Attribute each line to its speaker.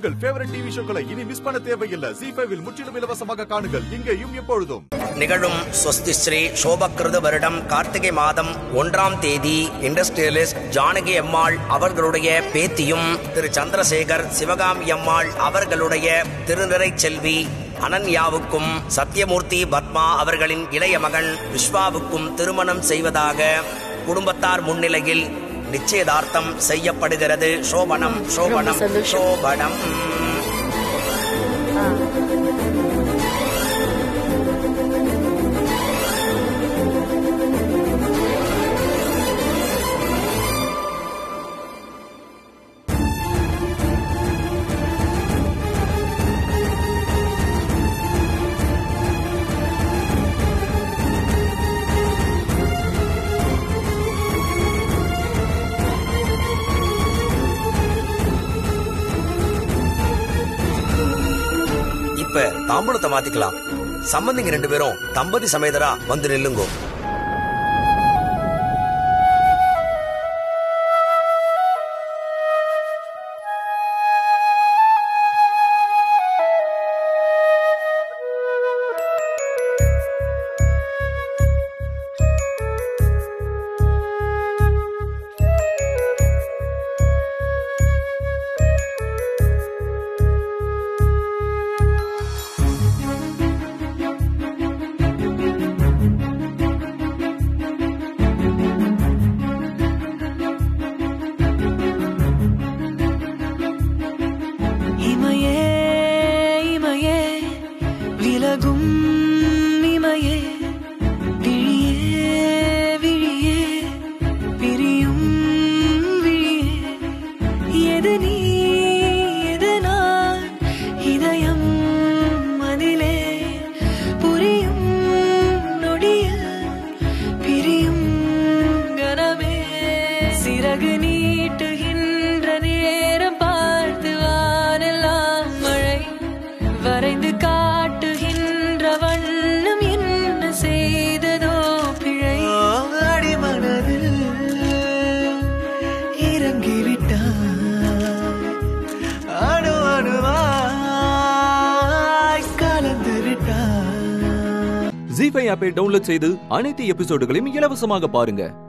Speaker 1: உங்கள் favourite TV ஷோக்களை இனி miss பண்ண தேவையில்லை ஜி ஃபைவில் முற்றிலும் இலவசமாக காணுங்கள் இங்கேயும் எப்பொழுதும்
Speaker 2: நிகழும் சொஸ்தி ஸ்ரீ சோபக்கிருத வருடம் கார்த்திகை மாதம் ஒன்றாம் தேதி இண்டஸ்ட்ரியலிஸ்ட் ஜானகி அம்மாள் அவர்களுடைய பேத்தியும் திரு சந்திரசேகர் சிவகாமி அம்மாள் அவர்களுடைய திருநிறை செல்வி அனன்யாவுக்கும் சத்யமூர்த்தி பத்மா அவர்களின் இளைய மகன் விஸ்வாவுக்கும் திருமணம் செய்வதாக குடும்பத்தார் முன்னிலையில் நிச்சயதார்த்தம் செய்யப்படுகிறது சோபனம் சோபனம்
Speaker 3: சந்தோஷம்.
Speaker 2: சோபனம் இப்ப தாம்பூலத்தை மாத்திக்கலாம் சம்பந்திங்க ரெண்டு பேரும் தம்பதி சமேதரா வந்து நில்லுங்கோ
Speaker 4: இமையே இமையே விலகும் இமையே விழியே விழியே பிரியும் விழியே எது நீ எது நான் இதயம் அதிலே புரியும் நொடியில் பிரியும் கனமே சிறகு நீட்டுகின்ற நேரம் பார்த்து வானெல்லாம் மழை வரைந்து காட்டுகின்ற வண்ணம் என்ன செய்ததோ பிழை அடிமனதில் இறங்கிவிட்டாய் அணு அணுவாய் கலந்து விட்டாய்
Speaker 5: ஜி ஃபைவ் ஆப்பை டவுன்லோட் செய்து அனைத்து எபிசோடுகளையும் இலவசமாக பாருங்க